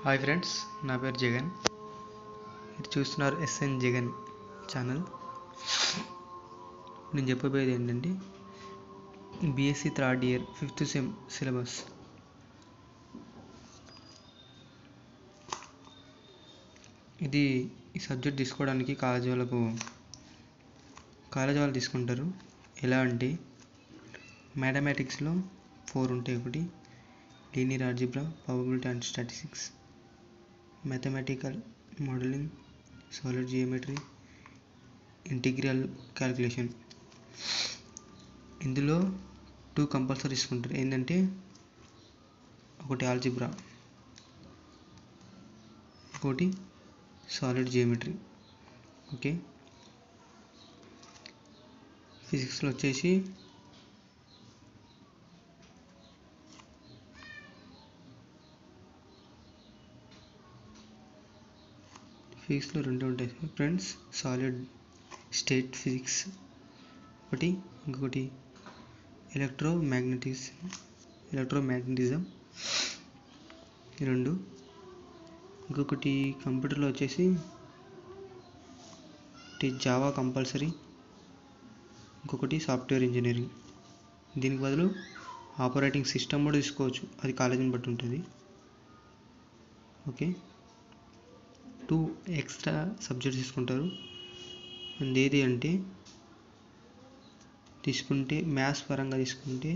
hi friends నా పేరు జగన్ మీరు చూస్తున్నారు ఎస్ఎన్ జగన్ ఛానల్ నేను చెప్పబోయేది ఏంటంటే BSc third year fifth sem syllabus ఇది ఈ సబ్జెక్ట్ తీసుకోవడానికి కాలేజీ వాళ్ళకు కాలేజీ వాళ్ళు తీసుకుంటారు ఎలా అంటే మ్యాథమెటిక్స్లో ఫోర్ ఉంటాయి ఒకటి linear algebra probability and statistics mathematical modelling solid geometry integral calculation ఇందులో టూ కంపల్సరీ తీసుకుంటారు ఏంటంటే ఒకటి ఆల్జిబ్రా ఇంకోటి సాలిడ్ జియోమెట్రీ ఓకే ఫిజిక్స్లో వచ్చేసి ఫిజిక్స్లో రెండు ఉంటాయి ఫ్రెండ్స్ సాలిడ్ స్టేట్ ఫిజిక్స్ ఒకటి ఇంకొకటి ఎలక్ట్రో మ్యాగ్నెటిక్స్ ఎలక్ట్రో మ్యాగ్నెటిజం ఈ రెండు ఇంకొకటి కంప్యూటర్లో వచ్చేసి ఒకటి జావా కంపల్సరీ ఇంకొకటి సాఫ్ట్వేర్ ఇంజనీరింగ్ దీనికి బదులు ఆపరేటింగ్ సిస్టమ్ కూడా తీసుకోవచ్చు అది కాలేజీని బట్టి ఉంటుంది ఓకే టూ ఎక్స్ట్రా సబ్జెక్ట్స్ తీసుకుంటారు అండ్ ఏది అంటే తీసుకుంటే మ్యాథ్స్ పరంగా తీసుకుంటే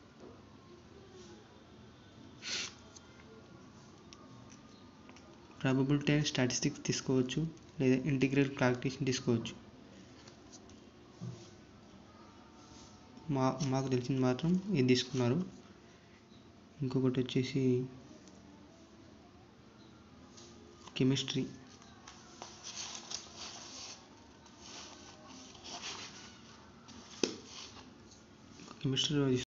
ప్రాబబిలిటీ అండ్ స్టాటిస్టిక్స్ తీసుకోవచ్చు లేదా ఇంటిగ్రల్ క్యాలిక్యులేషన్ తీసుకోవచ్చు మా మాకు తెలిసింది మాత్రం ఇది తీసుకున్నారు ఇంకొకటి వచ్చేసి కెమిస్ట్రీ కెమిస్ట్రీలో